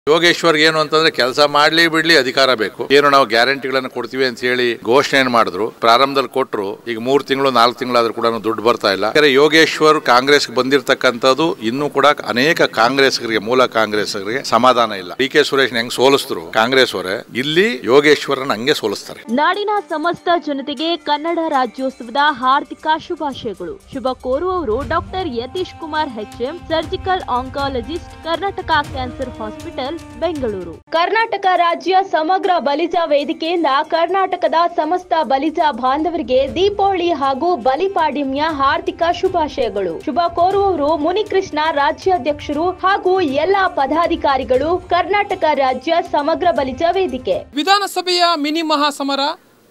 ಯೋಗೇಶ್ವರ್ ಏನು ಅಂತಂದ್ರೆ ಕೆಲಸ ಮಾಡ್ಲಿ ಬಿಡ್ಲಿ ಅಧಿಕಾರ ಬೇಕು ಏನು ನಾವು ಗ್ಯಾರಂಟಿಗಳನ್ನ ಕೊಡ್ತೀವಿ ಅಂತ ಹೇಳಿ ಘೋಷಣೆ ಮಾಡಿದ್ರು ಪ್ರಾರಂಭದಲ್ಲಿ ಕೊಟ್ಟರು ಈಗ ಮೂರು ತಿಂಗಳು ನಾಲ್ಕು ತಿಂಗಳಾದ್ರೂ ಕೂಡ ದುಡ್ಡು ಬರ್ತಾ ಇಲ್ಲ ಯಾಕಂದ್ರೆ ಯೋಗೇಶ್ವರ್ ಕಾಂಗ್ರೆಸ್ ಬಂದಿರತಕ್ಕಂಥದ್ದು ಇನ್ನೂ ಕೂಡ ಅನೇಕ ಕಾಂಗ್ರೆಸ್ಗರಿಗೆ ಮೂಲ ಕಾಂಗ್ರೆಸ್ಗರಿಗೆ ಸಮಾಧಾನ ಇಲ್ಲ ಡಿ ಕೆ ಸುರೇಶ್ ಹೆಂಗ್ ಸೋಲಿಸಿದ್ರು ಕಾಂಗ್ರೆಸ್ ಅವರೇ ಇಲ್ಲಿ ಯೋಗೇಶ್ವರನ ಹಂಗೆ ಸೋಲಿಸ್ತಾರೆ ನಾಡಿನ ಸಮಸ್ತ ಜನತೆಗೆ ಕನ್ನಡ ರಾಜ್ಯೋತ್ಸವದ ಹಾರ್ದಿಕ ಶುಭಾಶಯಗಳು ಶುಭ ಕೋರುವವರು doctor Yathish Kumar H M surgical oncologist Karnataka cancer hospital Bengaluru Karnataka ರಾಜ್ಯ ಸಮಗ್ರ ಬಲಿಜ ವೇದಿಕೆಯಿಂದ ಕರ್ನಾಟಕದ ಸಮಸ್ತ ಬಲಿಜ ಬಾಂಧವರಿಗೆ ದೀಪಾವಳಿ ಹಾಗೂ ಬಲಿಪಾಡ್ಯಮಿಯ ಹಾರ್ದಿಕ ಶುಭಾಶಯಗಳು ಶುಭ ಕೋರುವವರು ಮುನಿಕೃಷ್ಣ ರಾಜ್ಯಾಧ್ಯಕ್ಷರು ಹಾಗೂ ಎಲ್ಲಾ ಪದಾಧಿಕಾರಿಗಳು ಕರ್ನಾಟಕ ರಾಜ್ಯ ಸಮಗ್ರ ಬಲಿಜ ವೇದಿಕೆ ವಿಧಾನಸಭೆಯ ಮಿನಿ ಮಹಾಸಮರ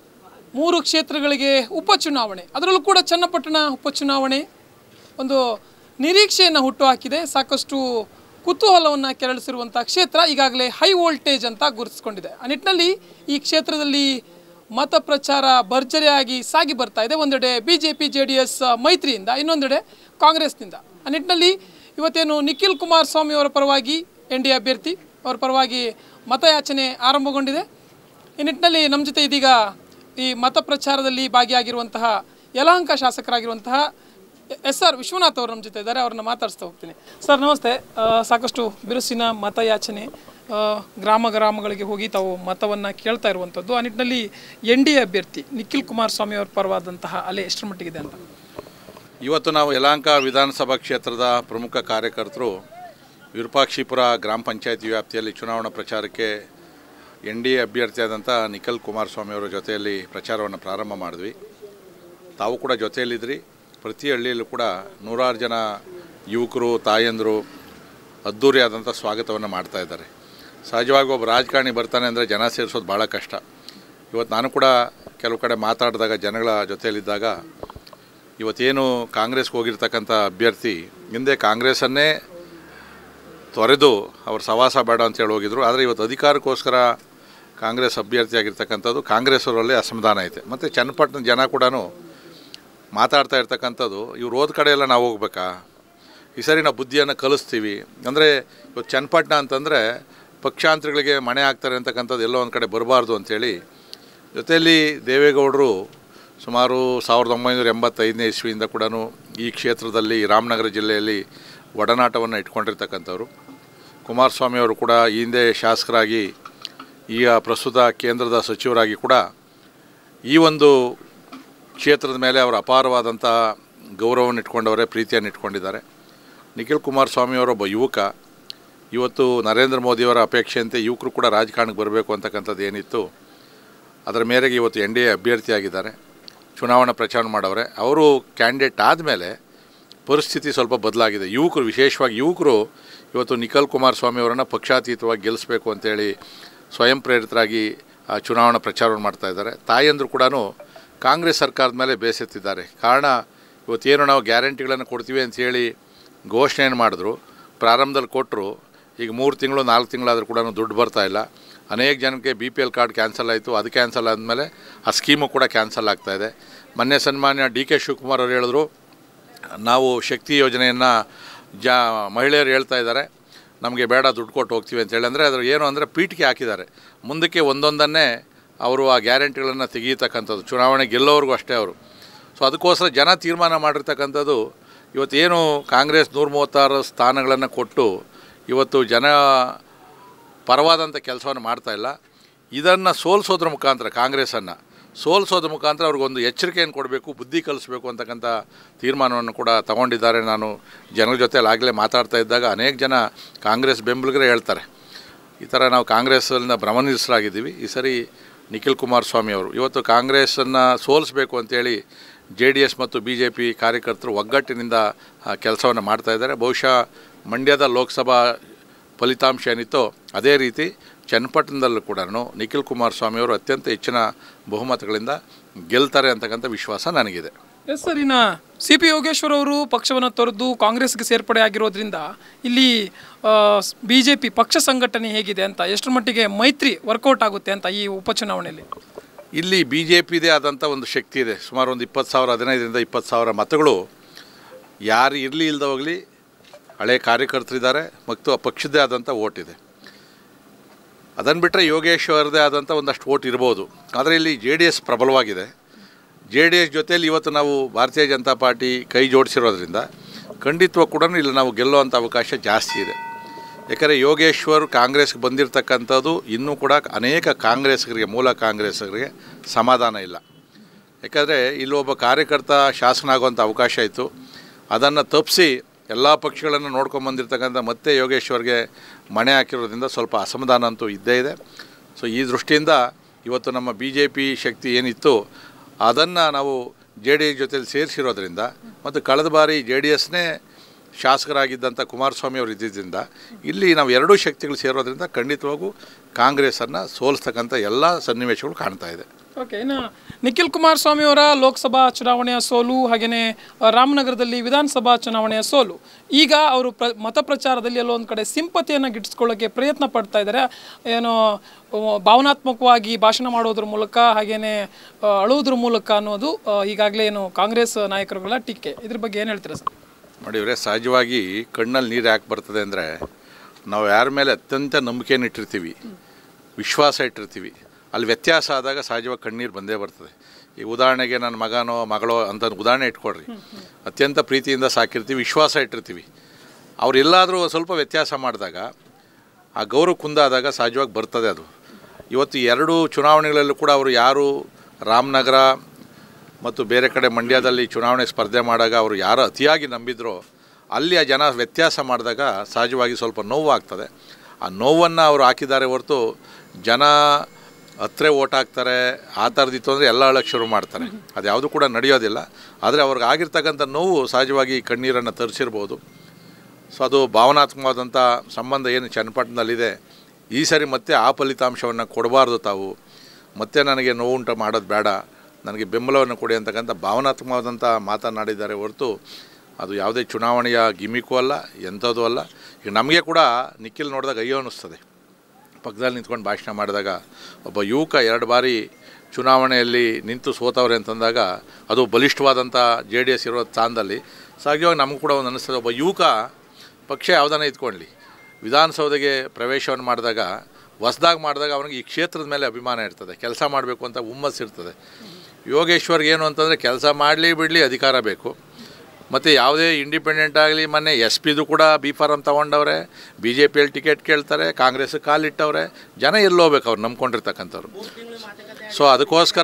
ಮೂರು ಕ್ಷೇತ್ರಗಳಿಗೆ ಉಪಚುನಾವಣೆ ಅದರಲ್ಲೂ ಕೂಡ ಚನ್ನಪಟ್ಟಣ ಉಪಚುನಾವಣೆ ಒಂದು ನಿರೀಕ್ಷೆಯನ್ನು ಹುಟ್ಟುಹಾಕಿದೆ ಸಾಕಷ್ಟು ಕುತೂಹಲವನ್ನು ಕೆರಳಿಸಿರುವಂಥ ಕ್ಷೇತ್ರ ಈಗಾಗಲೇ ಹೈ ವೋಲ್ಟೇಜ್ ಅಂತ ಗುರುತಿಸ್ಕೊಂಡಿದೆ ಆ ನಿಟ್ಟಿನಲ್ಲಿ ಈ ಕ್ಷೇತ್ರದಲ್ಲಿ ಮತ ಪ್ರಚಾರ ಭರ್ಜರಿಯಾಗಿ ಸಾಗಿ ಬರ್ತಾ ಇದೆ ಒಂದೆಡೆ B J P J D S ಮೈತ್ರಿಯಿಂದ ಇನ್ನೊಂದೆಡೆ ಕಾಂಗ್ರೆಸ್ನಿಂದ ಆ ನಿಟ್ಟಿನಲ್ಲಿ ಇವತ್ತೇನು ನಿಖಿಲ್ ಕುಮಾರಸ್ವಾಮಿ ಅವರ ಪರವಾಗಿ ಎನ್ ಡಿ ಅಭ್ಯರ್ಥಿ ಅವರ ಪರವಾಗಿ ಮತಯಾಚನೆ ಆರಂಭಗೊಂಡಿದೆ ಈ ನಿಟ್ಟಿನಲ್ಲಿ ನಮ್ಮ ಜೊತೆ ಇದೀಗ ಈ ಮತ ಪ್ರಚಾರದಲ್ಲಿ ಭಾಗಿಯಾಗಿರುವಂತಹ ಯಲಹಂಕ ಶಾಸಕರಾಗಿರುವಂತಹ ಎಸ್ ಆರ್ ವಿಶ್ವನಾಥ್ ಅವರು ನಮ್ಮ ಜೊತೆ ಇದ್ದಾರೆ ಅವ್ರನ್ನ ಮಾತಾಡಿಸ್ತಾ ಹೋಗ್ತೀನಿ ಸರ್ ನಮಸ್ತೆ ಆ, ಸಾಕಷ್ಟು ಬಿರುಸಿನ ಮತಯಾಚನೆ ಆ, ಗ್ರಾಮ ಗ್ರಾಮಗಳಿಗೆ ಹೋಗಿ ತಾವು ಮತವನ್ನು ಕೇಳ್ತಾ ಇರುವಂಥದ್ದು ಆ ನಿಟ್ಟಿನಲ್ಲಿ ಎನ್ ಡಿ ಎ ಅಭ್ಯರ್ಥಿ ನಿಖಿಲ್ ಕುಮಾರಸ್ವಾಮಿ ಅವರ ಪರವಾದಂತಹ ಅಲೆ ಎಷ್ಟರ ಮಟ್ಟಿಗಿದೆ ಅಂತ ಇವತ್ತು ನಾವು ಯಲಹಂಕ ವಿಧಾನಸಭಾ ಕ್ಷೇತ್ರದ ಪ್ರಮುಖ ಕಾರ್ಯಕರ್ತರು ವಿರೂಪಾಕ್ಷಿಪುರ ಗ್ರಾಮ ಪಂಚಾಯತಿ ವ್ಯಾಪ್ತಿಯಲ್ಲಿ ಚುನಾವಣಾ ಪ್ರಚಾರಕ್ಕೆ ಎನ್ ಡಿ ಎ ಅಭ್ಯರ್ಥಿಯಾದಂಥ ನಿಖಿಲ್ ಕುಮಾರಸ್ವಾಮಿ ಅವರ ಜೊತೆಯಲ್ಲಿ ಪ್ರಚಾರವನ್ನು ಪ್ರಾರಂಭ ಮಾಡಿದ್ವಿ ತಾವು ಕೂಡ ಜೊತೆಯಲ್ಲಿದ್ರಿ ಪ್ರತಿ ಹಳ್ಳಿಯಲ್ಲೂ ಕೂಡ ನೂರಾರು ಜನ ಯುವಕರು ತಾಯಂದರು ಅದ್ಧೂರಿಯಾದಂಥ ಸ್ವಾಗತವನ್ನು ಮಾಡ್ತಾ ಇದ್ದಾರೆ ಸಹಜವಾಗಿ ಒಬ್ಬ ರಾಜಕಾರಣಿ ಬರ್ತಾನೆ ಅಂದರೆ ಜನ ಸೇರಿಸೋದು ಭಾಳ ಕಷ್ಟ ಇವತ್ತು ನಾನು ಕೂಡ ಕೆಲವು ಕಡೆ ಮಾತಾಡಿದಾಗ ಜನಗಳ ಜೊತೆಯಲ್ಲಿದ್ದಾಗ ಇವತ್ತೇನು ಕಾಂಗ್ರೆಸ್ಗೆ ಹೋಗಿರ್ತಕ್ಕಂಥ ಅಭ್ಯರ್ಥಿ ಹಿಂದೆ ಕಾಂಗ್ರೆಸ್ಸನ್ನೇ ತೊರೆದು ಅವ್ರ ಸವಾಸ ಬೇಡ ಅಂತೇಳಿ ಹೋಗಿದ್ರು ಆದರೆ ಇವತ್ತು ಅಧಿಕಾರಕ್ಕೋಸ್ಕರ ಕಾಂಗ್ರೆಸ್ ಅಭ್ಯರ್ಥಿಯಾಗಿರ್ತಕ್ಕಂಥದ್ದು ಕಾಂಗ್ರೆಸ್ ಅವರಲ್ಲೇ ಅಸಮಾಧಾನ ಐತೆ ಮತ್ತು ಚನ್ನಪಟ್ಟಣ ಜನ ಕೂಡ ಮಾತಾಡ್ತಾ ಇರ್ತಕ್ಕಂಥದ್ದು ಇವ್ರು ಹೋದ ಕಡೆ ಎಲ್ಲ ನಾವು ಹೋಗ್ಬೇಕಾ ಈ ಸರಿ ನಾವು ಬುದ್ಧಿಯನ್ನು ಕಲಿಸ್ತೀವಿ ಅಂದರೆ ಇವತ್ತು ಚನ್ನಪಟ್ಟಣ ಅಂತಂದರೆ ಪಕ್ಷಾಂತರಗಳಿಗೆ ಮಣೆ ಆಗ್ತಾರೆ ಅಂತಕ್ಕಂಥದ್ದು ಎಲ್ಲೋ ಒಂದು ಕಡೆ ಬರಬಾರ್ದು ಅಂಥೇಳಿ ಜೊತೆಯಲ್ಲಿ ದೇವೇಗೌಡರು ಸುಮಾರು ಸಾವಿರದ ಒಂಬೈನೂರ ಎಂಬತ್ತೈದನೇ ಇಸ್ವಿಯಿಂದ ಕೂಡ ಈ ಕ್ಷೇತ್ರದಲ್ಲಿ ರಾಮನಗರ ಜಿಲ್ಲೆಯಲ್ಲಿ ಒಡನಾಟವನ್ನು ಇಟ್ಕೊಂಡಿರ್ತಕ್ಕಂಥವ್ರು ಕುಮಾರಸ್ವಾಮಿ ಅವರು ಕೂಡ ಈ ಹಿಂದೆ ಶಾಸಕರಾಗಿ ಈಗ ಪ್ರಸ್ತುತ ಕೇಂದ್ರದ ಸಚಿವರಾಗಿ ಕೂಡ ಈ ಒಂದು ಕ್ಷೇತ್ರದ ಮೇಲೆ ಅವರು ಅಪಾರವಾದಂಥ ಗೌರವವನ್ನು ಇಟ್ಕೊಂಡವರೇ ಪ್ರೀತಿಯನ್ನು ಇಟ್ಕೊಂಡಿದ್ದಾರೆ ನಿಖಿಲ್ ಕುಮಾರಸ್ವಾಮಿ ಅವರೊಬ್ಬ ಯುವಕ ಇವತ್ತು ನರೇಂದ್ರ ಮೋದಿಯವರ ಅಪೇಕ್ಷೆಯಂತೆ ಯುವಕರು ಕೂಡ ರಾಜಕಾರಣಕ್ಕೆ ಬರಬೇಕು ಅಂತಕ್ಕಂಥದ್ದು ಏನಿತ್ತು ಅದರ ಮೇರೆಗೆ ಇವತ್ತು ಎನ್ ಡಿ ಎ ಅಭ್ಯರ್ಥಿಯಾಗಿದ್ದಾರೆ ಚುನಾವಣಾ ಪ್ರಚಾರ ಮಾಡವ್ರೆ ಅವರು ಕ್ಯಾಂಡಿಡೇಟ್ ಆದಮೇಲೆ ಪರಿಸ್ಥಿತಿ ಸ್ವಲ್ಪ ಬದಲಾಗಿದೆ ಯುವಕರು ವಿಶೇಷವಾಗಿ ಯುವಕರು ಇವತ್ತು ನಿಖಿಲ್ ಕುಮಾರಸ್ವಾಮಿ ಅವರನ್ನು ಪಕ್ಷಾತೀತವಾಗಿ ಗೆಲ್ಲಿಸಬೇಕು ಅಂತೇಳಿ ಸ್ವಯಂ ಪ್ರೇರಿತರಾಗಿ ಆ ಚುನಾವಣಾ ಪ್ರಚಾರವನ್ನು ಮಾಡ್ತಾ ಇದ್ದಾರೆ ತಾಯಂದರು ಕೂಡ ಕಾಂಗ್ರೆಸ್ ಸರ್ಕಾರದ ಮೇಲೆ ಬೇಸೆತ್ತಿದ್ದಾರೆ ಕಾರಣ ಇವತ್ತೇನು ನಾವು ಗ್ಯಾರಂಟಿಗಳನ್ನು ಕೊಡ್ತೀವಿ ಅಂತ ಹೇಳಿ ಘೋಷಣೆಯನ್ನು ಮಾಡಿದ್ರು ಪ್ರಾರಂಭದಲ್ಲಿ ಕೊಟ್ಟರು ಈಗ ಮೂರು ತಿಂಗಳು ನಾಲ್ಕು ತಿಂಗಳಾದರೂ ಕೂಡ ದುಡ್ಡು ಬರ್ತಾ ಇಲ್ಲ ಅನೇಕ ಜನಕ್ಕೆ B P L card cancel ಆಯಿತು ಅದು ಕ್ಯಾನ್ಸಲ್ ಆದಮೇಲೆ ಆ ಸ್ಕೀಮು ಕೂಡ ಕ್ಯಾನ್ಸಲ್ ಆಗ್ತಾ ಇದೆ ಮೊನ್ನೆ ಸನ್ಮಾನ್ಯ ಡಿ ಕೆ ಶಿವಕುಮಾರ್ ಅವರು ಹೇಳಿದ್ರು ನಾವು ಶಕ್ತಿ ಯೋಜನೆಯನ್ನು ಜಾ ಮಹಿಳೆಯರು ಹೇಳ್ತಾ ಇದ್ದಾರೆ ನಮಗೆ ಬೇಡ ದುಡ್ಡು ಕೊಟ್ಟು ಹೋಗ್ತೀವಿ ಅಂತ ಹೇಳಿ ಅಂದರೆ ಅದ್ರ ಏನು ಅಂದರೆ ಪೀಠಿಗೆ ಹಾಕಿದ್ದಾರೆ ಮುಂದಕ್ಕೆ ಒಂದೊಂದನ್ನೇ ಅವರು ಆ ಗ್ಯಾರಂಟಿಗಳನ್ನು ತೆಗೀತಕ್ಕಂಥದ್ದು ಚುನಾವಣೆ ಗೆಲ್ಲೋವ್ರಿಗೂ ಅಷ್ಟೇ ಅವರು ಸೊ ಅದಕ್ಕೋಸ್ಕರ ಜನ ತೀರ್ಮಾನ ಮಾಡಿರ್ತಕ್ಕಂಥದ್ದು ಇವತ್ತೇನು ಕಾಂಗ್ರೆಸ್ ನೂರ ಮೂವತ್ತಾರು ಸ್ಥಾನಗಳನ್ನು ಕೊಟ್ಟು ಇವತ್ತು ಜನ ಪರವಾದಂಥ ಕೆಲಸವನ್ನು ಮಾಡ್ತಾ ಇಲ್ಲ ಇದನ್ನು ಸೋಲಿಸೋದ್ರ ಮುಖಾಂತರ ಕಾಂಗ್ರೆಸ್ಸನ್ನು ಸೋಲಿಸೋದ್ರ ಮುಖಾಂತರ ಅವ್ರಿಗೊಂದು ಎಚ್ಚರಿಕೆಯನ್ನು ಕೊಡಬೇಕು ಬುದ್ಧಿ ಕಲಿಸ್ಬೇಕು ಅಂತಕ್ಕಂಥ ತೀರ್ಮಾನವನ್ನು ಕೂಡ ತಗೊಂಡಿದ್ದಾರೆ ನಾನು ಜನರ ಜೊತೆಲಿ ಆಗಲೇ ಮಾತಾಡ್ತಾ ಇದ್ದಾಗ ಅನೇಕ ಜನ ಕಾಂಗ್ರೆಸ್ ಬೆಂಬಲಿಗರೇ ಹೇಳ್ತಾರೆ ಈ ಥರ ನಾವು ಕಾಂಗ್ರೆಸ್ಸನ್ನ ಭ್ರಮನಿರಸರಾಗಿದ್ದೀವಿ ಈ ಸರಿ ನಿಖಿಲ್ ಕುಮಾರಸ್ವಾಮಿ ಅವರು ಇವತ್ತು ಕಾಂಗ್ರೆಸ್ಸನ್ನು ಸೋಲಿಸಬೇಕು ಅಂತೇಳಿ ಜೆ ಡಿ ಎಸ್ ಮತ್ತು ಬಿ ಜೆ ಪಿ ಕಾರ್ಯಕರ್ತರು ಒಗ್ಗಟ್ಟಿನಿಂದ ಕೆಲಸವನ್ನು ಮಾಡ್ತಾ ಇದ್ದಾರೆ ಬಹುಶಃ ಮಂಡ್ಯದ ಲೋಕಸಭಾ ಫಲಿತಾಂಶ ಏನಿತ್ತೋ ಅದೇ ರೀತಿ ಚನ್ನಪಟ್ಟಣದಲ್ಲೂ ಕೂಡ ನಿಖಿಲ್ ಕುಮಾರಸ್ವಾಮಿ ಅವರು ಅತ್ಯಂತ ಹೆಚ್ಚಿನ ಬಹುಮತಗಳಿಂದ ಗೆಲ್ತಾರೆ ಅಂತಕ್ಕಂಥ ವಿಶ್ವಾಸ ನನಗಿದೆ ಎಸ್ ಸರ್ ಇನ್ನು ಸಿ ಪಿ ಯೋಗೇಶ್ವರ್ ಅವರು ಪಕ್ಷವನ್ನು ತೊರೆದು ಕಾಂಗ್ರೆಸ್ಗೆ ಸೇರ್ಪಡೆ ಆಗಿರೋದ್ರಿಂದ ಇಲ್ಲಿ ಬಿ ಜೆ ಪಿ ಪಕ್ಷ ಸಂಘಟನೆ ಹೇಗಿದೆ ಅಂತ ಎಷ್ಟರ ಮಟ್ಟಿಗೆ ಮೈತ್ರಿ ವರ್ಕೌಟ್ ಆಗುತ್ತೆ ಅಂತ ಈ ಉಪಚುನಾವಣೆಯಲ್ಲಿ ಇಲ್ಲಿ ಬಿ ಜೆ ಪಿದೇ ಆದಂಥ ಒಂದು ಶಕ್ತಿ ಇದೆ ಸುಮಾರು ಒಂದು ಇಪ್ಪತ್ತು ಸಾವಿರ ಹದಿನೈದರಿಂದ ಇಪ್ಪತ್ತು ಸಾವಿರ ಮತಗಳು ಯಾರು ಇರಲಿ ಇಲ್ಲದ ಹೋಗಲಿ ಹಳೆ ಕಾರ್ಯಕರ್ತರಿದ್ದಾರೆ ಮತ್ತು ಆ ಪಕ್ಷದ್ದೇ ಆದಂಥ ಓಟ್ ಇದೆ ಅದನ್ನು ಬಿಟ್ಟರೆ ಯೋಗೇಶ್ವರದೇ ಆದಂಥ ಒಂದಷ್ಟು ಓಟ್ ಇರ್ಬೋದು ಆದರೆ ಇಲ್ಲಿ ಜೆ ಡಿ ಎಸ್ ಪ್ರಬಲವಾಗಿದೆ ಜೆ ಡಿ ಎಸ್ ಜೊತೆಯಲ್ಲಿ ಇವತ್ತು ನಾವು ಭಾರತೀಯ ಜನತಾ ಪಾರ್ಟಿ ಕೈ ಜೋಡಿಸಿರೋದ್ರಿಂದ ಖಂಡಿತವಾಗಿ ಕೂಡ ಇಲ್ಲಿ ನಾವು ಗೆಲ್ಲುವಂಥ ಅವಕಾಶ ಜಾಸ್ತಿ ಇದೆ ಯಾಕಂದರೆ ಯೋಗೇಶ್ವರ್ ಕಾಂಗ್ರೆಸ್ಗೆ ಬಂದಿರತಕ್ಕಂಥದ್ದು ಇನ್ನೂ ಕೂಡ ಅನೇಕ ಕಾಂಗ್ರೆಸ್ಗರಿಗೆ ಮೂಲ ಕಾಂಗ್ರೆಸ್ಗರಿಗೆ ಸಮಾಧಾನ ಇಲ್ಲ ಯಾಕಂದರೆ ಇಲ್ಲೊಬ್ಬ ಕಾರ್ಯಕರ್ತ ಶಾಸನ ಆಗುವಂಥ ಅವಕಾಶ ಇತ್ತು ಅದನ್ನು ತಪ್ಪಿಸಿ ಎಲ್ಲ ಪಕ್ಷಗಳನ್ನು ನೋಡ್ಕೊಂಬಂದಿರ್ತಕ್ಕಂಥ ಮತ್ತೆ ಯೋಗೇಶ್ವರ್ಗೆ ಮಣೆ ಹಾಕಿರೋದ್ರಿಂದ ಸ್ವಲ್ಪ ಅಸಮಾಧಾನ ಅಂತೂ ಇದ್ದೇ ಇದೆ ಸೊ ಈ ದೃಷ್ಟಿಯಿಂದ ಇವತ್ತು ನಮ್ಮ ಬಿ ಜೆ ಪಿ ಶಕ್ತಿ ಏನಿತ್ತು ಅದನ್ನು ನಾವು ಜೆ ಡಿ ಎಸ್ ಜೊತೆಲಿ ಸೇರಿಸಿರೋದ್ರಿಂದ ಮತ್ತು ಕಳೆದ ಬಾರಿ ಜೆ ಡಿ ಎಸ್ನೇ ಶಾಸಕರಾಗಿದ್ದಂಥ ಕುಮಾರಸ್ವಾಮಿ ಅವರು ಇದ್ದಿದ್ದರಿಂದ ಇಲ್ಲಿ ನಾವು ಎರಡೂ ಶಕ್ತಿಗಳು ಸೇರೋದ್ರಿಂದ ಖಂಡಿತವಾಗೂ ಕಾಂಗ್ರೆಸ್ಸನ್ನು ಸೋಲಿಸ್ತಕ್ಕಂಥ ಎಲ್ಲ ಸನ್ನಿವೇಶಗಳು ಕಾಣ್ತಾ ಇದೆ ಓಕೆ ಇನ್ನು ನಿಖಿಲ್ ಕುಮಾರಸ್ವಾಮಿ ಅವರ ಲೋಕಸಭಾ ಚುನಾವಣೆಯ ಸೋಲು ಹಾಗೆಯೇ ಆ, ರಾಮನಗರದಲ್ಲಿ ವಿಧಾನಸಭಾ ಚುನಾವಣೆಯ ಸೋಲು ಈಗ ಅವರು ಪ್ರ ಮತ ಪ್ರಚಾರದಲ್ಲಿ ಎಲ್ಲೋ ಒಂದು ಕಡೆ ಸಿಂಪತಿಯನ್ನು ಗಿಟ್ಟಿಸ್ಕೊಳ್ಳೋಕ್ಕೆ ಪ್ರಯತ್ನ ಪಡ್ತಾ ಇದ್ದಾರೆ ಏನೋ ಆ, ಭಾವನಾತ್ಮಕವಾಗಿ ಭಾಷಣ ಮಾಡೋದ್ರ ಮೂಲಕ ಹಾಗೆಯೇ ಆ, ಅಳುವುದ್ರ ಮೂಲಕ ಅನ್ನೋದು ಆ, ಈಗಾಗಲೇ ಏನು ಕಾಂಗ್ರೆಸ್ ನಾಯಕರುಗಳ ಟೀಕೆ ಇದ್ರ ಬಗ್ಗೆ ಏನು ಹೇಳ್ತೀರಾ ಸರ್ ನೋಡಿ ಇವರೇ ಸಹಜವಾಗಿ ಕಣ್ಣಲ್ಲಿ ನೀರು ಯಾಕೆ ಬರ್ತದೆ ಅಂದರೆ ನಾವು ಯಾರ ಮೇಲೆ ಅತ್ಯಂತ ನಂಬಿಕೆಯನ್ನು ಇಟ್ಟಿರ್ತೀವಿ ವಿಶ್ವಾಸ ಇಟ್ಟಿರ್ತೀವಿ ಅಲ್ಲಿ ವ್ಯತ್ಯಾಸ ಆದಾಗ ಸಹಜವಾಗಿ ಕಣ್ಣೀರು ಬಂದೇ ಬರ್ತದೆ ಈ ಉದಾಹರಣೆಗೆ ನನ್ನ ಮಗನೋ ಮಗಳೋ ಅಂತ ಉದಾಹರಣೆ ಇಟ್ಕೊಡ್ರಿ ಅತ್ಯಂತ ಪ್ರೀತಿಯಿಂದ ಸಾಕಿರ್ತೀವಿ ವಿಶ್ವಾಸ ಇಟ್ಟಿರ್ತೀವಿ ಅವ್ರು ಎಲ್ಲಾದರೂ ಸ್ವಲ್ಪ ವ್ಯತ್ಯಾಸ ಮಾಡಿದಾಗ ಆ ಗೌರವ ಕುಂದಾದಾಗ ಸಹಜವಾಗಿ ಬರ್ತದೆ ಅದು ಇವತ್ತು ಎರಡು ಚುನಾವಣೆಗಳಲ್ಲೂ ಕೂಡ ಅವರು ಯಾರು ರಾಮನಗರ ಮತ್ತು ಬೇರೆ ಕಡೆ ಮಂಡ್ಯದಲ್ಲಿ ಚುನಾವಣೆ ಸ್ಪರ್ಧೆ ಮಾಡಾಗ ಅವರು ಯಾರು ಅತಿಯಾಗಿ ನಂಬಿದ್ರೋ ಅಲ್ಲಿ ಆ ಜನ ವ್ಯತ್ಯಾಸ ಮಾಡಿದಾಗ ಸಹಜವಾಗಿ ಸ್ವಲ್ಪ ನೋವು ಆಗ್ತದೆ ಆ ನೋವನ್ನು ಅವರು ಹಾಕಿದ್ದಾರೆ ಹೊರತು ಜನ ಹತ್ರ ಓಟ್ ಹಾಕ್ತಾರೆ ಆ ಥರದಿತ್ತು ಅಂದರೆ ಎಲ್ಲ ಅಳಕ್ಕೆ ಶುರು ಮಾಡ್ತಾರೆ ಅದು ಯಾವುದು ಕೂಡ ನಡೆಯೋದಿಲ್ಲ ಆದರೆ ಅವ್ರಿಗೆ ಆಗಿರ್ತಕ್ಕಂಥ ನೋವು ಸಹಜವಾಗಿ ಕಣ್ಣೀರನ್ನು ತರಿಸಿರ್ಬೋದು ಸೊ ಅದು ಭಾವನಾತ್ಮಕವಾದಂಥ ಸಂಬಂಧ ಏನು ಚನ್ನಪಟ್ಟಣದಲ್ಲಿದೆ ಈ ಸರಿ ಮತ್ತೆ ಆ ಫಲಿತಾಂಶವನ್ನು ಕೊಡಬಾರ್ದು ತಾವು ಮತ್ತೆ ನನಗೆ ನೋವುಂಟು ಮಾಡೋದು ಬೇಡ ನನಗೆ ಬೆಂಬಲವನ್ನು ಕೊಡಿ ಅಂತಕ್ಕಂಥ ಭಾವನಾತ್ಮಕವಾದಂಥ ಮಾತನಾಡಿದ್ದಾರೆ ಹೊರತು ಅದು ಯಾವುದೇ ಚುನಾವಣೆಯ ಗಿಮಿಕ್ಕೂ ಅಲ್ಲ ಎಂಥದ್ದು ಅಲ್ಲ ಈಗ ನಮಗೆ ಕೂಡ ನಿಖಿಲ್ ನೋಡಿದಾಗ ಅಯ್ಯೋ ಅನ್ನಿಸ್ತದೆ ಪಕ್ಕದಲ್ಲಿ ನಿಂತ್ಕೊಂಡು ಭಾಷಣ ಮಾಡಿದಾಗ ಒಬ್ಬ ಯುವಕ ಎರಡು ಬಾರಿ ಚುನಾವಣೆಯಲ್ಲಿ ನಿಂತು ಸೋತವ್ರೆ ಅಂತಂದಾಗ ಅದು ಬಲಿಷ್ಠವಾದಂಥ ಜೆ ಡಿ ಎಸ್ ಇರೋ ಸ್ಥಾನದಲ್ಲಿ ಸಾಗಿವಾಗ ನಮಗೂ ಕೂಡ ಒಂದು ಅನ್ನಿಸ್ತದೆ ಒಬ್ಬ ಯುವಕ ಪಕ್ಷ ಯಾವುದನ್ನ ಇದ್ಕೊಳ್ಳಿ ವಿಧಾನಸೌಧೆಗೆ ಪ್ರವೇಶವನ್ನು ಮಾಡಿದಾಗ ಹೊಸ್ದಾಗಿ ಮಾಡಿದಾಗ ಅವನಿಗೆ ಈ ಕ್ಷೇತ್ರದ ಮೇಲೆ ಅಭಿಮಾನ ಇರ್ತದೆ ಕೆಲಸ ಮಾಡಬೇಕು ಅಂತ ಹುಮ್ಮಸ್ಸು ಇರ್ತದೆ ಯೋಗೇಶ್ವರ್ಗೆ ಏನು ಅಂತಂದರೆ ಕೆಲಸ ಮಾಡಲಿ ಬಿಡಲಿ ಅಧಿಕಾರ ಬೇಕು ಮತ್ತು ಯಾವುದೇ ಇಂಡಿಪೆಂಡೆಂಟ್ ಆಗಲಿ ಮೊನ್ನೆ ಎಸ್ ಪಿದು ಕೂಡ ಬಿ ಫಾರಮ್ ತೊಗೊಂಡವ್ರೆ ಬಿ ಜೆ ಪಿಯಲ್ಲಿ ಟಿಕೆಟ್ ಕೇಳ್ತಾರೆ ಕಾಂಗ್ರೆಸ್ ಕಾಲಿಟ್ಟವ್ರೆ ಜನ ಎಲ್ಲೋಗ್ಬೇಕು ಅವ್ರು ನಂಬ್ಕೊಂಡಿರ್ತಕ್ಕಂಥವ್ರು ಸೊ ಅದಕ್ಕೋಸ್ಕರ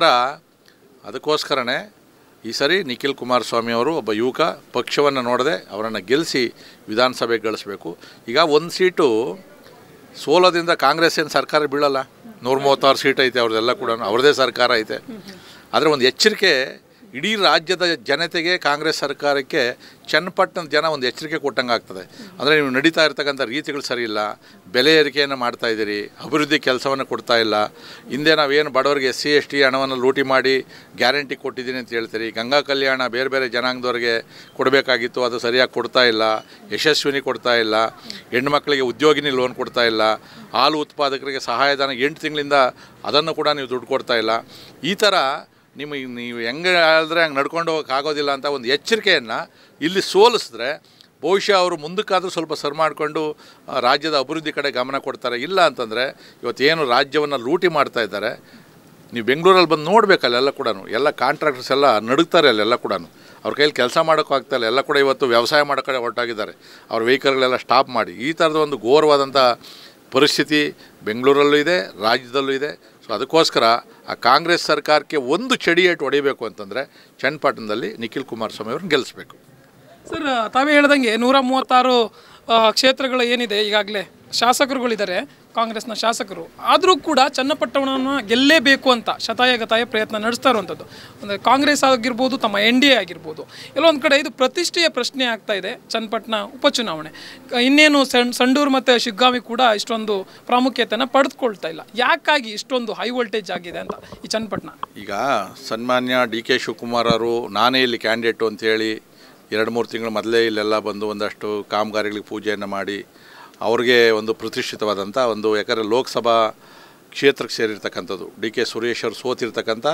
ಅದಕ್ಕೋಸ್ಕರನೇ ಈ ಸರಿ ನಿಖಿಲ್ ಕುಮಾರಸ್ವಾಮಿ ಅವರು ಒಬ್ಬ ಯುವಕ ಪಕ್ಷವನ್ನು ನೋಡದೆ ಅವರನ್ನು ಗೆಲ್ಲಿಸಿ ವಿಧಾನಸಭೆಗೆ ಗಳಿಸ್ಬೇಕು ಈಗ ಒಂದು ಸೀಟು ಸೋಲೋದ್ರಿಂದ ಕಾಂಗ್ರೆಸ್ ಏನು ಸರ್ಕಾರ ಬೀಳಲ್ಲ ನೂರ ಮೂವತ್ತಾರು ಸೀಟ್ ಐತೆ ಅವ್ರದ್ದೆಲ್ಲ ಕೂಡ ಅವ್ರದ್ದೇ ಸರ್ಕಾರ ಐತೆ ಆದರೆ ಒಂದು ಎಚ್ಚರಿಕೆ ಇಡೀ ರಾಜ್ಯದ ಜನತೆಗೆ ಕಾಂಗ್ರೆಸ್ ಸರ್ಕಾರಕ್ಕೆ ಚನ್ನಪಟ್ಟಣದ ಜನ ಒಂದು ಎಚ್ಚರಿಕೆ ಕೊಟ್ಟಂಗೆ ಆಗ್ತದೆ ಅಂದರೆ ನೀವು ನಡೀತಾ ಇರ್ತಕ್ಕಂಥ ರೀತಿಗಳು ಸರಿ ಇಲ್ಲ ಬೆಲೆ ಏರಿಕೆಯನ್ನು ಮಾಡ್ತಾ ಇದ್ದೀರಿ ಅಭಿವೃದ್ಧಿ ಕೆಲಸವನ್ನು ಕೊಡ್ತಾ ಇಲ್ಲ ಹಿಂದೆ ನಾವೇನು ಬಡವರಿಗೆ ಎಸ್ ಸಿ ಎಸ್ ಟಿ ಹಣವನ್ನು ಲೂಟಿ ಮಾಡಿ ಗ್ಯಾರಂಟಿ ಕೊಟ್ಟಿದ್ದೀನಿ ಅಂತ ಹೇಳ್ತೀರಿ ಗಂಗಾ ಕಲ್ಯಾಣ ಬೇರೆ ಬೇರೆ ಜನಾಂಗದವ್ರಿಗೆ ಕೊಡಬೇಕಾಗಿತ್ತು ಅದು ಸರಿಯಾಗಿ ಕೊಡ್ತಾ ಇಲ್ಲ ಯಶಸ್ವಿನಿ ಕೊಡ್ತಾ ಇಲ್ಲ ಹೆಣ್ಮಕ್ಳಿಗೆ ಉದ್ಯೋಗಿನಿ ಲೋನ್ ಕೊಡ್ತಾ ಇಲ್ಲ ಹಾಲು ಉತ್ಪಾದಕರಿಗೆ ಸಹಾಯಧನ ಎಂಟು ತಿಂಗಳಿಂದ ಅದನ್ನು ಕೂಡ ನೀವು ದುಡ್ಡು ಕೊಡ್ತಾ ಇಲ್ಲ ಈ ಥರ ನಿಮಗೆ ನೀವು ಹೆಂಗೆ ಹೇಳಿದ್ರೆ ಹಂಗೆ ನಡ್ಕೊಂಡು ಹೋಗಕ್ಕೆ ಆಗೋದಿಲ್ಲ ಅಂತ ಒಂದು ಎಚ್ಚರಿಕೆಯನ್ನು ಇಲ್ಲಿ ಸೋಲಿಸಿದ್ರೆ ಬಹುಶಃ ಅವರು ಮುಂದಕ್ಕಾದರೂ ಸ್ವಲ್ಪ ಸರ್ ಮಾಡಿಕೊಂಡು ರಾಜ್ಯದ ಅಭಿವೃದ್ಧಿ ಕಡೆ ಗಮನ ಕೊಡ್ತಾರೆ ಇಲ್ಲ ಅಂತಂದರೆ ಇವತ್ತೇನು ರಾಜ್ಯವನ್ನು ಲೂಟಿ ಮಾಡ್ತಾ ಇದ್ದಾರೆ ನೀವು ಬೆಂಗಳೂರಲ್ಲಿ ಬಂದು ನೋಡಬೇಕಲ್ಲ ಎಲ್ಲ ಕೂಡ ಎಲ್ಲ ಕಾಂಟ್ರಾಕ್ಟರ್ಸ್ ಎಲ್ಲ ನಡುಗ್ತಾರೆ ಅಲ್ಲೆಲ್ಲ ಕೂಡ ಅವ್ರ ಕೈಯಲ್ಲಿ ಕೆಲಸ ಮಾಡೋಕ್ಕೂ ಆಗ್ತಾಯಿಲ್ಲ ಎಲ್ಲ ಕೂಡ ಇವತ್ತು ವ್ಯವಸಾಯ ಮಾಡೋ ಕಡೆ ಹೊರಟಾಗಿದ್ದಾರೆ ಅವ್ರ ವೆಹಿಕಲ್ಗಳೆಲ್ಲ ಸ್ಟಾಪ್ ಮಾಡಿ ಈ ಥರದ ಒಂದು ಘೋರವಾದಂಥ ಪರಿಸ್ಥಿತಿ ಬೆಂಗಳೂರಲ್ಲೂ ಇದೆ ರಾಜ್ಯದಲ್ಲೂ ಇದೆ ಸೊ ಅದಕ್ಕೋಸ್ಕರ ಆ ಕಾಂಗ್ರೆಸ್ ಸರ್ಕಾರಕ್ಕೆ ಒಂದು ಚಡಿಯೇಟು ಹೊಡಿಬೇಕು ಅಂತಂದರೆ ಚನ್ನಪಟ್ಟಣದಲ್ಲಿ ನಿಖಿಲ್ ಕುಮಾರಸ್ವಾಮಿ ಅವ್ರನ್ನ ಗೆಲ್ಲಿಸ್ಬೇಕು ಸರ್ ತಾವೇ ಹೇಳ್ದಂಗೆ ನೂರ ಮೂವತ್ತಾರು ಆ, ಕ್ಷೇತ್ರಗಳು ಏನಿದೆ ಈಗಾಗಲೇ ಶಾಸಕರುಗಳಿದ್ದಾರೆ ಕಾಂಗ್ರೆಸ್ನ ಶಾಸಕರು ಆದರೂ ಕೂಡ ಚನ್ನಪಟ್ಟಣವನ್ನು ಗೆಲ್ಲೇಬೇಕು ಅಂತ ಶತಾಯಗತಾಯ ಪ್ರಯತ್ನ ನಡೆಸ್ತಾ ಇರುವಂಥದ್ದು ಅಂದರೆ ಕಾಂಗ್ರೆಸ್ ಆಗಿರ್ಬೋದು ತಮ್ಮ ಎನ್ ಡಿ ಎ ಆಗಿರ್ಬೋದು ಎಲ್ಲೊಂದು ಕಡೆ ಇದು ಪ್ರತಿಷ್ಠೆಯ ಪ್ರಶ್ನೆ ಆಗ್ತಾ ಇದೆ ಚನ್ನಪಟ್ಟಣ ಉಪಚುನಾವಣೆ ಕ- ಇನ್ನೇನು ಸಣ್ ಸಂಡೂರು ಮತ್ತು ಶಿಗ್ಗಾವಿ ಕೂಡ ಇಷ್ಟೊಂದು ಪ್ರಾಮುಖ್ಯತೆಯನ್ನು ಪಡೆದುಕೊಳ್ತಾ ಇಲ್ಲ ಯಾಕಾಗಿ ಇಷ್ಟೊಂದು ಹೈ ವೋಲ್ಟೇಜ್ ಆಗಿದೆ ಅಂತ ಈ ಚನ್ನಪಟ್ಟಣ ಈಗ ಸನ್ಮಾನ್ಯ ಡಿ ಕೆ ಶಿವಕುಮಾರ್ ಅವರು ನಾನೇ ಇಲ್ಲಿ ಕ್ಯಾಂಡಿಡೇಟು ಅಂತೇಳಿ ಎರಡು ಮೂರು ತಿಂಗಳ ಮೊದಲೇ ಇಲ್ಲೆಲ್ಲ ಬಂದು ಒಂದಷ್ಟು ಕಾಮಗಾರಿಗಳಿಗೆ ಪೂಜೆಯನ್ನು ಮಾಡಿ ಅವ್ರಿಗೆ ಒಂದು ಪ್ರತಿಷ್ಠಿತವಾದಂಥ ಒಂದು ಯಾಕಂದರೆ ಲೋಕಸಭಾ ಕ್ಷೇತ್ರಕ್ಕೆ ಸೇರಿರ್ತಕ್ಕಂಥದ್ದು ಡಿ ಕೆ ಸುರೇಶ್ ಅವರು ಸೋತಿರ್ತಕ್ಕಂಥ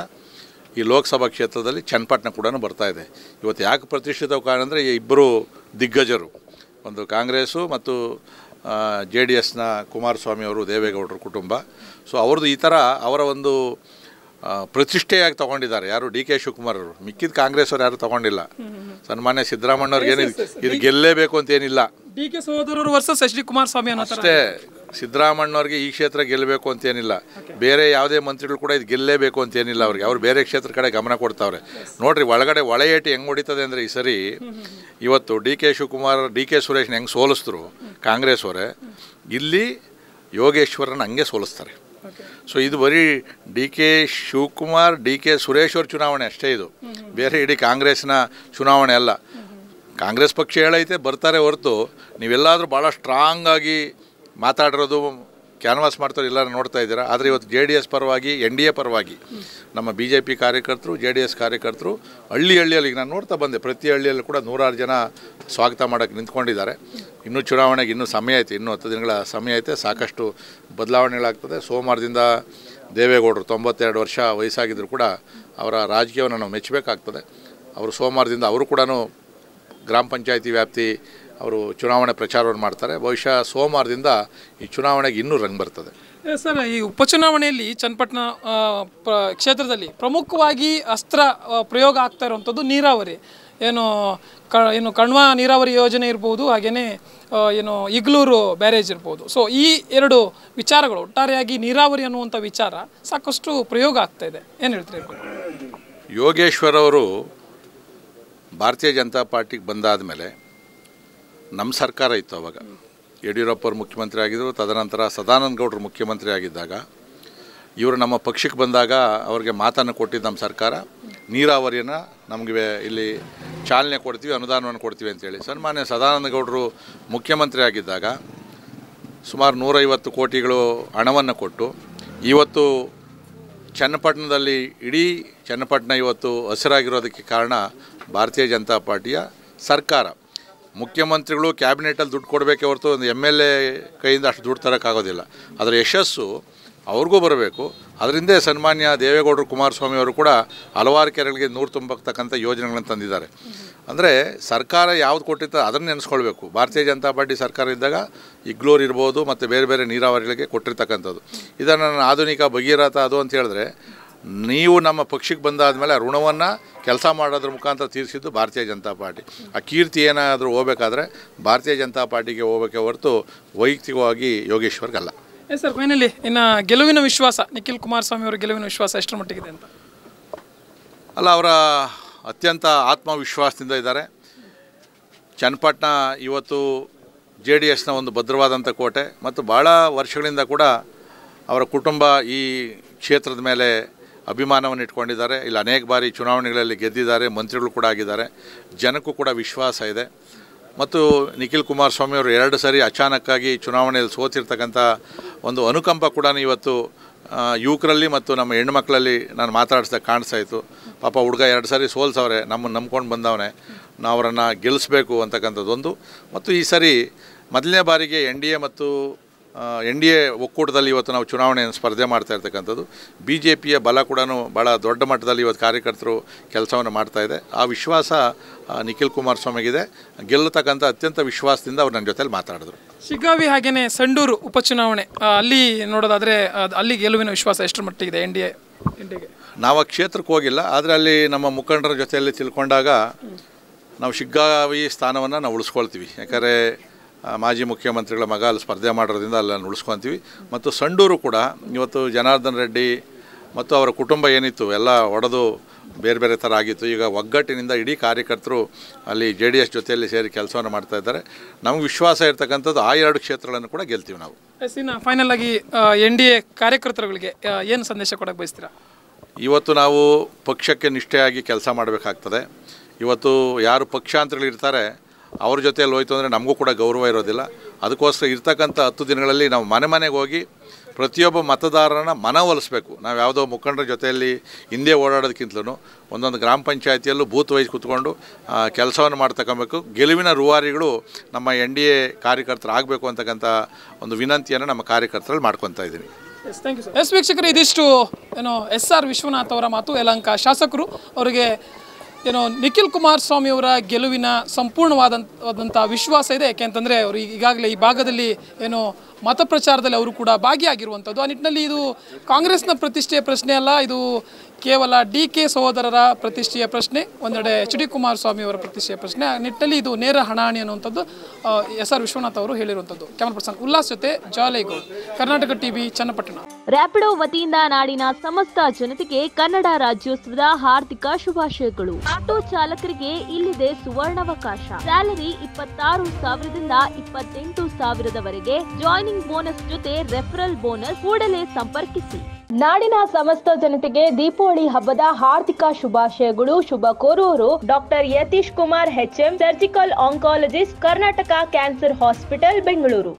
ಈ ಲೋಕಸಭಾ ಕ್ಷೇತ್ರದಲ್ಲಿ ಚನ್ನಪಟ್ಟಣ ಕೂಡ ಬರ್ತಾ ಇದೆ ಇವತ್ತು ಯಾಕೆ ಪ್ರತಿಷ್ಠಿತ ಕಾರಣ ಅಂದರೆ ಈ ಇಬ್ಬರು ದಿಗ್ಗಜರು ಒಂದು ಕಾಂಗ್ರೆಸ್ಸು ಮತ್ತು ಜೆ ಡಿ ಎಸ್ನ ಕುಮಾರಸ್ವಾಮಿ ಅವರು ದೇವೇಗೌಡರ ಕುಟುಂಬ ಸೊ ಅವ್ರದ್ದು ಈ ಥರ ಅವರ ಒಂದು ಆ, ಪ್ರತಿಷ್ಠೆಯಾಗಿ ತಗೊಂಡಿದ್ದಾರೆ ಯಾರು ಡಿ ಕೆ ಶಿವಕುಮಾರ್ ಅವರು ಮಿಕ್ಕಿದ ಕಾಂಗ್ರೆಸ್ ಅವ್ರು ಯಾರು ತಗೊಂಡಿಲ್ಲ ಸನ್ಮಾನ್ಯ ಸಿದ್ದರಾಮಣ್ಣವ್ರಿಗೆ ಏನು ಇದು ಗೆಲ್ಲೇಬೇಕು ಅಂತ ಏನಿಲ್ಲ ಡಿ ಕೆ ಸಹೋದರರು ವರ್ಸಸ್ ಎಚ್ ಡಿ ಕುಮಾರಸ್ವಾಮಿ ಅನ್ನೋ ಥರ ಅಷ್ಟೇ ಸಿದ್ದರಾಮಣ್ಣವ್ರಿಗೆ ಈ ಕ್ಷೇತ್ರ ಗೆಲ್ಲಬೇಕು ಅಂತ ಏನಿಲ್ಲ ಬೇರೆ ಯಾವುದೇ ಮಂತ್ರಿಗಳು ಕೂಡ ಇದು ಗೆಲ್ಲೇಬೇಕು ಅಂತ ಏನಿಲ್ಲ ಅವ್ರಿಗೆ ಅವ್ರು ಬೇರೆ ಕ್ಷೇತ್ರ ಕಡೆ ಗಮನ ಕೊಡ್ತಾವ್ರೆ ನೋಡ್ರಿ ಒಳಗಡೆ ಒಳ ಏಟು ಹೆಂಗೆ ಹೊಡಿತದೆ ಅಂದರೆ ಈ ಸರಿ ಇವತ್ತು D K Shivakumar D K ಸುರೇಶ್ನ ಹೆಂಗೆ ಸೋಲಿಸಿದ್ರು ಕಾಂಗ್ರೆಸ್ ಅವರೇ ಇಲ್ಲಿ ಯೋಗೇಶ್ವರನ ಹಂಗೆ ಸೋಲಿಸ್ತಾರೆ ಸೊ ಇದು ಬರೀ D K Shivakumar D K Suresh ಅವ್ರ ಚುನಾವಣೆ ಅಷ್ಟೇ ಇದು ಬೇರೆ ಇಡೀ ಕಾಂಗ್ರೆಸ್ನ ಚುನಾವಣೆ ಅಲ್ಲ ಕಾಂಗ್ರೆಸ್ ಪಕ್ಷ ಹೇಳೈತೆ ಬರ್ತಾರೆ ಹೊರತು ನೀವೆಲ್ಲಾದರೂ ಭಾಳ ಸ್ಟ್ರಾಂಗ್ ಆಗಿ ಮಾತಾಡಿರೋದು ಕ್ಯಾನ್ವಾಸ್ ಮಾಡ್ತಾರೆ ಎಲ್ಲರೂ ನೋಡ್ತಾ ಇದ್ದೀರಾ ಆದರೆ ಇವತ್ತು ಜೆ ಡಿ ಎಸ್ ಪರವಾಗಿ ಎನ್ ಡಿ ಎ ಪರವಾಗಿ ನಮ್ಮ ಬಿ ಜೆ ಪಿ ಕಾರ್ಯಕರ್ತರು ಜೆ ಡಿ ಎಸ್ ಕಾರ್ಯಕರ್ತರು ಹಳ್ಳಿ ಹಳ್ಳಿಯಲ್ಲಿ ಈಗ ನಾನು ನೋಡ್ತಾ ಬಂದೆ ಪ್ರತಿ ಹಳ್ಳಿಯಲ್ಲೂ ಕೂಡ ನೂರಾರು ಜನ ಸ್ವಾಗತ ಮಾಡೋಕ್ಕೆ ನಿಂತ್ಕೊಂಡಿದ್ದಾರೆ ಇನ್ನೂ ಚುನಾವಣೆಗೆ ಇನ್ನೂ ಸಮಯ ಐತೆ ಇನ್ನೂ ಹತ್ತು ದಿನಗಳ ಸಮಯ ಐತೆ ಸಾಕಷ್ಟು ಬದಲಾವಣೆಗಳಾಗ್ತದೆ ಸೋಮವಾರದಿಂದ ದೇವೇಗೌಡರು ತೊಂಬತ್ತೆರಡು ವರ್ಷ ವಯಸ್ಸಾಗಿದ್ದರೂ ಕೂಡ ಅವರ ರಾಜಕೀಯವನ್ನು ನಾವು ಮೆಚ್ಚಬೇಕಾಗ್ತದೆ ಅವರು ಸೋಮವಾರದಿಂದ ಅವರು ಕೂಡ ಗ್ರಾಮ ಪಂಚಾಯತಿ ವ್ಯಾಪ್ತಿ ಅವರು ಚುನಾವಣೆ ಪ್ರಚಾರವನ್ನು ಮಾಡ್ತಾರೆ ಬಹುಶಃ ಸೋಮವಾರದಿಂದ ಈ ಚುನಾವಣೆಗೆ ಇನ್ನೂ ರಂಗ್ ಬರ್ತದೆ ಏ, ಸರ್ ಈ ಉಪಚುನಾವಣೆಯಲ್ಲಿ ಚನ್ನಪಟ್ಟಣ ಆ, ಪ್ರ- ಕ್ಷೇತ್ರದಲ್ಲಿ ಪ್ರಮುಖವಾಗಿ ಅಸ್ತ್ರ ಆ, ಪ್ರಯೋಗ ಆಗ್ತಾ ಇರುವಂಥದ್ದು ನೀರಾವರಿ ಏನು ಕ ಏನು ಕಣ್ವ ನೀರಾವರಿ ಯೋಜನೆ ಇರ್ಬೋದು ಹಾಗೆಯೇ ಆ, ಏನು ಇಗ್ಲೂರು ಬ್ಯಾರೇಜ್ ಇರ್ಬೋದು ಸೊ ಈ ಎರಡು ವಿಚಾರಗಳು ಒಟ್ಟಾರೆಯಾಗಿ ನೀರಾವರಿ ಅನ್ನುವಂಥ ವಿಚಾರ ಸಾಕಷ್ಟು ಪ್ರಯೋಗ ಆಗ್ತಾ ಇದೆ ಏನು ಹೇಳ್ತೀರಿ ಯೋಗೇಶ್ವರ್ ಅವರು ಭಾರತೀಯ ಜನತಾ ಪಾರ್ಟಿಗೆ ಬಂದಾದ ಮೇಲೆ ನಮ್ಮ ಸರ್ಕಾರ ಇತ್ತು ಅವಾಗ ಯಡಿಯೂರಪ್ಪ ಅವರು ಮುಖ್ಯಮಂತ್ರಿ ಆಗಿದ್ದರು ತದನಂತರ ಸದಾನಂದ ಗೌಡರು ಮುಖ್ಯಮಂತ್ರಿ ಆಗಿದ್ದಾಗ ಇವರು ನಮ್ಮ ಪಕ್ಷಕ್ಕೆ ಬಂದಾಗ ಅವ್ರಿಗೆ ಮಾತನ್ನು ಕೊಟ್ಟಿದ್ದು ನಮ್ಮ ಸರ್ಕಾರ ನೀರಾವರಿಯನ್ನು ನಮಗೆ ಇಲ್ಲಿ ಚಾಲನೆ ಕೊಡ್ತೀವಿ ಅನುದಾನವನ್ನು ಕೊಡ್ತೀವಿ ಅಂತೇಳಿ ಸನ್ಮಾನ್ಯ ಸದಾನಂದ ಗೌಡರು ಮುಖ್ಯಮಂತ್ರಿ ಆಗಿದ್ದಾಗ ಸುಮಾರು ನೂರೈವತ್ತು ಕೋಟಿಗಳು ಹಣವನ್ನು ಕೊಟ್ಟು ಇವತ್ತು ಚನ್ನಪಟ್ಟಣದಲ್ಲಿ ಇಡೀ ಚನ್ನಪಟ್ಟಣ ಇವತ್ತು ಹಸಿರಾಗಿರೋದಕ್ಕೆ ಕಾರಣ ಭಾರತೀಯ ಜನತಾ ಪಾರ್ಟಿಯ ಸರ್ಕಾರ ಮುಖ್ಯಮಂತ್ರಿಗಳು ಕ್ಯಾಬಿನೆಟಲ್ಲಿ ದುಡ್ಡು ಕೊಡಬೇಕೆ ಹೊರತು ಒಂದು ಎಮ್ ಎಲ್ ಎ ಕೈಯಿಂದ ಅಷ್ಟು ದುಡ್ಡು ತರೋಕ್ಕಾಗೋದಿಲ್ಲ ಅದರ ಯಶಸ್ಸು ಅವ್ರಿಗೂ ಬರಬೇಕು ಅದರಿಂದೇ ಸನ್ಮಾನ್ಯ ದೇವೇಗೌಡರು ಕುಮಾರಸ್ವಾಮಿ ಅವರು ಕೂಡ ಹಲವಾರು ಕೆರೆಗಳಿಗೆ ನೀರು ತುಂಬತಕ್ಕಂಥ ಯೋಜನೆಗಳನ್ನು ತಂದಿದ್ದಾರೆ ಅಂದರೆ ಸರ್ಕಾರ ಯಾವ್ದು ಕೊಟ್ಟಿರ್ತಾರೆ ಅದನ್ನು ನೆನೆಸ್ಕೊಳ್ಬೇಕು ಭಾರತೀಯ ಜನತಾ ಪಾರ್ಟಿ ಸರ್ಕಾರ ಇದ್ದಾಗ ಇಗ್ಲೂರ್ ಇರ್ಬೋದು ಮತ್ತು ಬೇರೆ ಬೇರೆ ನೀರಾವರಿಗಳಿಗೆ ಕೊಟ್ಟಿರ್ತಕ್ಕಂಥದ್ದು ಇದನ್ನು ನಾನು ಆಧುನಿಕ ಭಗೀರಥ ಅದು ಅಂತ ಹೇಳಿದ್ರೆ ನೀವು ನಮ್ಮ ಪಕ್ಷಕ್ಕೆ ಬಂದಾದಮೇಲೆ ಆ ಋಣವನ್ನು ಕೆಲಸ ಮಾಡೋದ್ರ ಮುಖಾಂತರ ತೀರಿಸಿದ್ದು ಭಾರತೀಯ ಜನತಾ ಪಾರ್ಟಿ ಆ ಕೀರ್ತಿ ಏನಾದರೂ ಹೋಗ್ಬೇಕಾದ್ರೆ ಭಾರತೀಯ ಜನತಾ ಪಾರ್ಟಿಗೆ ಹೋಗಬೇಕೆ ಹೊರತು ವೈಯಕ್ತಿಕವಾಗಿ ಯೋಗೇಶ್ವರ್ಗಲ್ಲ ಎಸ್ ಸರ್ ಫೈನಲಿ ಇನ್ನು ಗೆಲುವಿನ ವಿಶ್ವಾಸ ನಿಖಿಲ್ ಕುಮಾರಸ್ವಾಮಿ ಅವರ ಗೆಲುವಿನ ವಿಶ್ವಾಸ ಎಷ್ಟರ ಮಟ್ಟಿಗಿದೆ ಅಂತ ಅಲ್ಲ ಅವರ ಅತ್ಯಂತ ಆತ್ಮವಿಶ್ವಾಸದಿಂದ ಇದ್ದಾರೆ ಚನ್ನಪಟ್ಟಣ ಇವತ್ತು ಜೆ ಡಿ ಎಸ್ನ ಒಂದು ಭದ್ರವಾದಂಥ ಕೋಟೆ ಮತ್ತು ಭಾಳ ವರ್ಷಗಳಿಂದ ಕೂಡ ಅವರ ಕುಟುಂಬ ಈ ಕ್ಷೇತ್ರದ ಮೇಲೆ ಅಭಿಮಾನವನ್ನು ಇಟ್ಕೊಂಡಿದ್ದಾರೆ ಇಲ್ಲಿ ಅನೇಕ ಬಾರಿ ಚುನಾವಣೆಗಳಲ್ಲಿ ಗೆದ್ದಿದ್ದಾರೆ ಮಂತ್ರಿಗಳು ಕೂಡ ಆಗಿದ್ದಾರೆ ಜನಕ್ಕೂ ಕೂಡ ವಿಶ್ವಾಸ ಇದೆ ಮತ್ತು ನಿಖಿಲ್ ಕುಮಾರಸ್ವಾಮಿ ಅವರು ಎರಡು ಸರಿ ಅಚಾನಕ್ಕಾಗಿ ಚುನಾವಣೆಯಲ್ಲಿ ಸೋತಿರ್ತಕ್ಕಂಥ ಒಂದು ಅನುಕಂಪ ಕೂಡ ಇವತ್ತು ಆ, ಯುವಕರಲ್ಲಿ ಮತ್ತು ನಮ್ಮ ಹೆಣ್ಮಕ್ಳಲ್ಲಿ ನಾನು ಮಾತಾಡಿಸ್ದಾಗ ಕಾಣಿಸ್ತಾ ಇತ್ತು ಪಾಪ ಹುಡುಗ ಎರಡು ಸಾರಿ ಸೋಲ್ಸವ್ರೆ ನಮ್ಮನ್ನು ನಂಬ್ಕೊಂಡು ಬಂದವನೇ ನಾವು ಅವರನ್ನು ಗೆಲ್ಲಿಸ್ಬೇಕು ಅಂತಕ್ಕಂಥದ್ದೊಂದು ಮತ್ತು ಈ ಸರಿ ಮೊದಲನೇ ಬಾರಿಗೆ ಎನ್ ಡಿ ಎ ಮತ್ತು ಎನ್ ಡಿ ಎ ಒಕ್ಕೂಟದಲ್ಲಿ ಇವತ್ತು ನಾವು ಚುನಾವಣೆಯನ್ನು ಸ್ಪರ್ಧೆ ಮಾಡ್ತಾ ಇರ್ತಕ್ಕಂಥದ್ದು ಬಿ ಜೆ ಪಿಯ ಬಲ ಕೂಡ ಭಾಳ ದೊಡ್ಡ ಮಟ್ಟದಲ್ಲಿ ಇವತ್ತು ಕಾರ್ಯಕರ್ತರು ಕೆಲಸವನ್ನು ಮಾಡ್ತಾ ಇದೆ ಆ ವಿಶ್ವಾಸ ಆ, ನಿಖಿಲ್ ಕುಮಾರಸ್ವಾಮಿಗಿದೆ ಗೆಲ್ಲತಕ್ಕಂಥ ಅತ್ಯಂತ ವಿಶ್ವಾಸದಿಂದ ಅವ್ರು ನನ್ನ ಜೊತೆಲಿ ಮಾತಾಡಿದ್ರು ಶಿಗ್ಗಾವಿ ಹಾಗೇನೆ ಸಂಡೂರು ಉಪಚುನಾವಣೆ ಆ, ಅಲ್ಲಿ ನೋಡೋದಾದ್ರೆ ಅದ್- ಅಲ್ಲಿ ಗೆಲುವಿನ ವಿಶ್ವಾಸ ಎಷ್ಟರ ಮಟ್ಟಿಗಿದೆ ಎನ್ ಡಿ ಎ ಎನ್ ಡಿಗೆ ನಾವು ಆ ಕ್ಷೇತ್ರಕ್ಕೆ ಹೋಗಿಲ್ಲ ಆದರೆ ಅಲ್ಲಿ ನಮ್ಮ ಮುಖಂಡರ ಜೊತೆಯಲ್ಲಿ ತಿಳ್ಕೊಂಡಾಗ ನಾವು ಶಿಗ್ಗಾವಿ ಸ್ಥಾನವನ್ನು ನಾವು ಉಳಿಸ್ಕೊಳ್ತೀವಿ ಯಾಕಂದರೆ ಆ, ಮಾಜಿ ಮುಖ್ಯಮಂತ್ರಿಗಳ ಮಗ ಅಲ್ಲಿ ಸ್ಪರ್ಧೆ ಮಾಡೋದ್ರಿಂದ ಅಲ್ಲನ್ನು ಉಳಿಸ್ಕೊತೀವಿ ಮತ್ತು ಸಂಡೂರು ಕೂಡ ಇವತ್ತು ಜನಾರ್ದನ್ ರೆಡ್ಡಿ ಮತ್ತು ಅವರ ಕುಟುಂಬ ಏನಿತ್ತು ಎಲ್ಲ ಒಡೆದು ಬೇರೆ ಬೇರೆ ಥರ ಆಗಿತ್ತು ಈಗ ಒಗ್ಗಟ್ಟಿನಿಂದ ಇಡೀ ಕಾರ್ಯಕರ್ತರು ಅಲ್ಲಿ ಜೆ ಡಿ ಎಸ್ ಜೊತೆಯಲ್ಲಿ ಸೇರಿ ಕೆಲಸವನ್ನು ಮಾಡ್ತಾ ಇದ್ದಾರೆ ನಮಗೆ ವಿಶ್ವಾಸ ಇರ್ತಕ್ಕಂಥದ್ದು ಆ ಎರಡು ಕ್ಷೇತ್ರಗಳನ್ನು ಕೂಡ ಗೆಲ್ತೀವಿ ನಾವು ಎಸ್ ಇನ್ನು ಫೈನಲ್ ಆಗಿ ಎನ್ ಡಿ ಎ ಕಾರ್ಯಕರ್ತರುಗಳಿಗೆ ಏನು ಸಂದೇಶ ಕೊಡಕ್ಕೆ ಬಯಸ್ತೀರಾ ಇವತ್ತು ನಾವು ಪಕ್ಷಕ್ಕೆ ನಿಷ್ಠೆಯಾಗಿ ಕೆಲಸ ಮಾಡಬೇಕಾಗ್ತದೆ ಇವತ್ತು ಯಾರು ಪಕ್ಷಾಂತರಗಳಿರ್ತಾರೆ ಅವ್ರ ಜೊತೆಯಲ್ಲಿ ಹೋಯ್ತು ಅಂದರೆ ನಮಗೂ ಕೂಡ ಗೌರವ ಇರೋದಿಲ್ಲ ಅದಕ್ಕೋಸ್ಕರ ಇರ್ತಕ್ಕಂಥ ಹತ್ತು ದಿನಗಳಲ್ಲಿ ನಾವು ಮನೆ ಮನೆಗೆ ಹೋಗಿ ಪ್ರತಿಯೊಬ್ಬ ಮತದಾರನ ಮನವೊಲಿಸ್ಬೇಕು ನಾವು ಯಾವುದೋ ಮುಖಂಡರ ಜೊತೆಯಲ್ಲಿ ಹಿಂದೆ ಓಡಾಡೋದಕ್ಕಿಂತಲೂ ಒಂದೊಂದು ಗ್ರಾಮ ಪಂಚಾಯತಿಯಲ್ಲೂ ಬೂತ್ ವೈಸ್ ಕೂತ್ಕೊಂಡು ಕೆಲಸವನ್ನು ಮಾಡ್ತಕೊಬೇಕು ಗೆಲುವಿನ ರೂವಾರಿಗಳು ನಮ್ಮ ಎನ್ ಡಿ ಎ ಕಾರ್ಯಕರ್ತರು ಆಗಬೇಕು ಅಂತಕ್ಕಂಥ ಒಂದು ವಿನಂತಿಯನ್ನು ನಮ್ಮ ಕಾರ್ಯಕರ್ತರಲ್ಲಿ ಮಾಡ್ಕೊತಾ ಇದ್ದೀನಿ yes thank you sir yes ವೀಕ್ಷಕರು ಇದಿಷ್ಟು ಏನು ಎಸ್ ಆರ್ ವಿಶ್ವನಾಥ್ ಅವರ ಮಾತು ಯಲಹಂಕ ಶಾಸಕರು ಅವರಿಗೆ ಏನೋ ನಿಖಿಲ್ ಕುಮಾರಸ್ವಾಮಿ ಅವರ ಗೆಲುವಿನ ಸಂಪೂರ್ಣವಾದಂಥ ವಿಶ್ವಾಸ ಇದೆ ಯಾಕೆಂತಂದರೆ ಅವರು ಈಗಾಗಲೇ ಈ ಭಾಗದಲ್ಲಿ ಏನು ಮತ ಪ್ರಚಾರದಲ್ಲಿ ಅವರು ಕೂಡ ಭಾಗಿಯಾಗಿರುವಂಥದ್ದು ಆ ನಿಟ್ಟಿನಲ್ಲಿ ಇದು ಕಾಂಗ್ರೆಸ್ನ ಪ್ರತಿಷ್ಠೆಯ ಪ್ರಶ್ನೆ ಅಲ್ಲ ಇದು ಕೇವಲ ಡಿ ಕೆ ಸಹೋದರರ ಪ್ರತಿಷ್ಠೆಯ ಪ್ರಶ್ನೆ ಒಂದೆಡೆ ಎಚ್ ಡಿ ಕುಮಾರಸ್ವಾಮಿ ಅವರ ಪ್ರತಿಷ್ಠೆಯ ಪ್ರಶ್ನೆ ಆ ನಿಟ್ಟಿನಲ್ಲಿ ಇದು ನೇರ ಹಣಾಣಿ ಅನ್ನುವಂಥದ್ದು ಎಸ್ ಆರ್ ವಿಶ್ವನಾಥ್ ಅವರು ಹೇಳಿರುವಂಥದ್ದು ಕ್ಯಾಮರಾ ಪರ್ಸನ್ ಉಲ್ಲಾಸ್ ಜೊತೆ ಜಾಲೇಗೌಡ್ ಕರ್ನಾಟಕ ಟಿವಿ ಚನ್ನಪಟ್ಟಣ ರ್ಯಾಪಿಡೋ ವತಿಯಿಂದ ನಾಡಿನ ಸಮಸ್ತ ಜನತೆಗೆ ಕನ್ನಡ ರಾಜ್ಯೋತ್ಸವದ ಹಾರ್ದಿಕ ಶುಭಾಶಯಗಳು ಆಟೋ ಚಾಲಕರಿಗೆ ಇಲ್ಲಿದೆ ಸುವರ್ಣಾವಕಾಶ ಸ್ಯಾಲರಿ ಇಪ್ಪತ್ತಾರು ಸಾವಿರದಿಂದ ಇಪ್ಪತ್ತೆಂಟು ಸಾವಿರದವರೆಗೆ ಜಾಯ್ನಿಂಗ್ ಬೋನಸ್ ಜೊತೆ ರೆಫರಲ್ ಬೋನಸ್ ಕೂಡಲೇ ಸಂಪರ್ಕಿಸಿ ನಾಡಿನ ಸಮಸ್ತ ಜನತೆಗೆ ದೀಪಾವಳಿ ಹಬ್ಬದ ಹಾರ್ದಿಕ ಶುಭಾಶಯಗಳು ಶುಭ ಕೋರುವವರು doctor Yathish Kumar H M surgical oncologist Karnataka cancer hospital Bengaluru